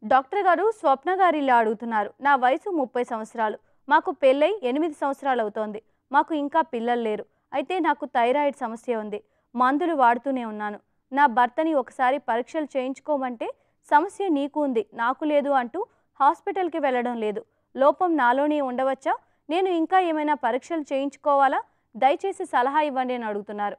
doctor గారు స్వప్న గారు ఇలా అడుగుతున్నారు నా వయసు ముప్పై సంవత్సరాలు మాకు పెళ్ళై ఎనిమిది సంవత్సరాలు అవుతోంది మాకు ఇంకా పిల్లలు లేరు అయితే నాకు థైరాయిడ్ సమస్య ఉంది మందులు వాడుతూనే ఉన్నాను నా భర్తని ఒకసారి పరీక్షలు చేయించుకోమంటే సమస్య నీకు ఉంది నాకు లేదు అంటూ హాస్పిటల్కి వెళ్ళడం లేదు లోపం నాలోనే ఉండవచ్చా నేను ఇంకా ఏమైనా పరీక్షలు చేయించుకోవాలా దయచేసి సలహా ఇవ్వండి అని అడుగుతున్నారు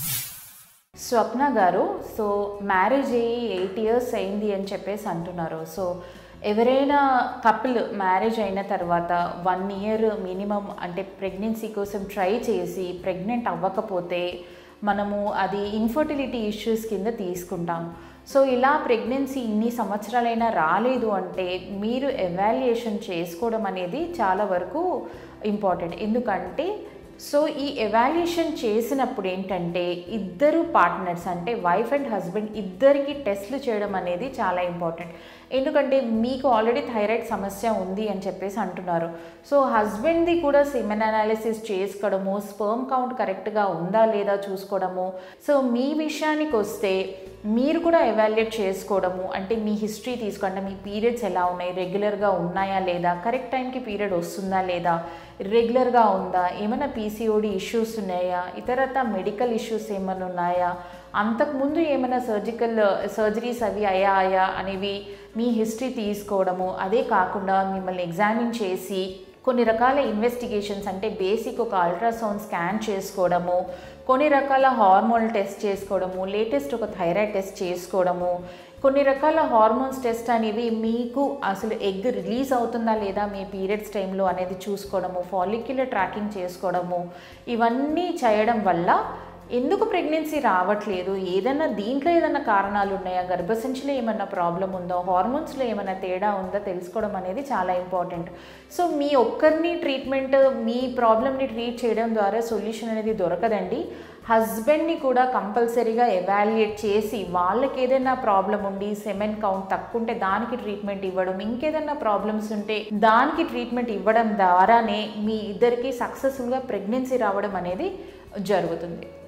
స్వప్న గారు సో మ్యారేజ్ అయ్యి ఎయిట్ ఇయర్స్ అయింది అని చెప్పేసి అంటున్నారు సో ఎవరైనా కపుల్ మ్యారేజ్ అయిన తర్వాత వన్ ఇయర్ మినిమం అంటే ప్రెగ్నెన్సీ కోసం ట్రై చేసి ప్రెగ్నెంట్ అవ్వకపోతే మనము అది ఇన్ఫర్టిలిటీ ఇష్యూస్ కింద తీసుకుంటాం సో ఇలా ప్రెగ్నెన్సీ ఇన్ని సంవత్సరాలైనా రాలేదు అంటే మీరు ఎవాల్యుయేషన్ చేసుకోవడం అనేది చాలా వరకు ఇంపార్టెంట్ ఎందుకంటే సో ఈ ఎవాల్యుయేషన్ చేసినప్పుడు ఏంటంటే ఇద్దరు పార్ట్నర్స్ అంటే వైఫ్ అండ్ హస్బెండ్ ఇద్దరికి టెస్ట్లు చేయడం అనేది చాలా ఇంపార్టెంట్ ఎందుకంటే మీకు ఆల్రెడీ థైరాయిడ్ సమస్య ఉంది అని చెప్పేసి అంటున్నారు సో హస్బెండ్ది కూడా సిమెన్ అనాలిసిస్ చేసుకోవడము స్పర్మ్ కౌంట్ కరెక్ట్గా ఉందా లేదా చూసుకోవడము సో మీ విషయానికి వస్తే మీరు కూడా ఎవాల్యుయేట్ చేసుకోవడము అంటే మీ హిస్టరీ తీసుకోండి మీ పీరియడ్స్ ఎలా ఉన్నాయి రెగ్యులర్గా ఉన్నాయా లేదా కరెక్ట్ టైంకి పీరియడ్ వస్తుందా లేదా రెగ్యులర్గా ఉందా ఏమైనా పీసీఓడి ఇష్యూస్ ఉన్నాయా ఇతరత మెడికల్ ఇష్యూస్ ఏమైనా ఉన్నాయా అంతకుముందు ఏమైనా సర్జికల్ సర్జరీస్ అవి అయ్యాయా అనేవి మీ హిస్టరీ తీసుకోవడము అదే కాకుండా మిమ్మల్ని ఎగ్జామిన్ చేసి కొన్ని రకాల ఇన్వెస్టిగేషన్స్ అంటే బేసిక్ ఒక అల్ట్రాసౌండ్ స్కాన్ చేసుకోవడము కొన్ని రకాల హార్మోన్ టెస్ట్ చేసుకోవడము లేటెస్ట్ ఒక థైరాయిడ్ టెస్ట్ చేసుకోవడము కొన్ని రకాల హార్మోన్స్ టెస్ట్ అనేవి మీకు అసలు ఎగ్ రిలీజ్ అవుతుందా లేదా మీ పీరియడ్స్ టైంలో అనేది చూసుకోవడము ఫాలిక్యులర్ ట్రాకింగ్ చేసుకోవడము ఇవన్నీ చేయడం వల్ల ఎందుకు ప్రెగ్నెన్సీ రావట్లేదు ఏదైనా దీంట్లో ఏదైనా కారణాలు ఉన్నాయా గర్భసంచిలో ఏమైనా ప్రాబ్లం ఉందో హార్మోన్స్లో ఏమైనా తేడా ఉందా తెలుసుకోవడం అనేది చాలా ఇంపార్టెంట్ సో మీ ఒక్కరిని ట్రీట్మెంట్ మీ ప్రాబ్లమ్ని ట్రీట్ చేయడం ద్వారా సొల్యూషన్ అనేది దొరకదండి హస్బెండ్ని కూడా కంపల్సరీగా ఎవాల్యుయేట్ చేసి వాళ్ళకి ఏదైనా ప్రాబ్లం ఉండి సెమెన్ కౌంట్ తక్కువ ఉంటే దానికి ట్రీట్మెంట్ ఇవ్వడం ఇంకేదైనా ప్రాబ్లమ్స్ ఉంటే దానికి ట్రీట్మెంట్ ఇవ్వడం ద్వారానే మీ ఇద్దరికి సక్సెస్ఫుల్గా ప్రెగ్నెన్సీ రావడం అనేది జరుగుతుంది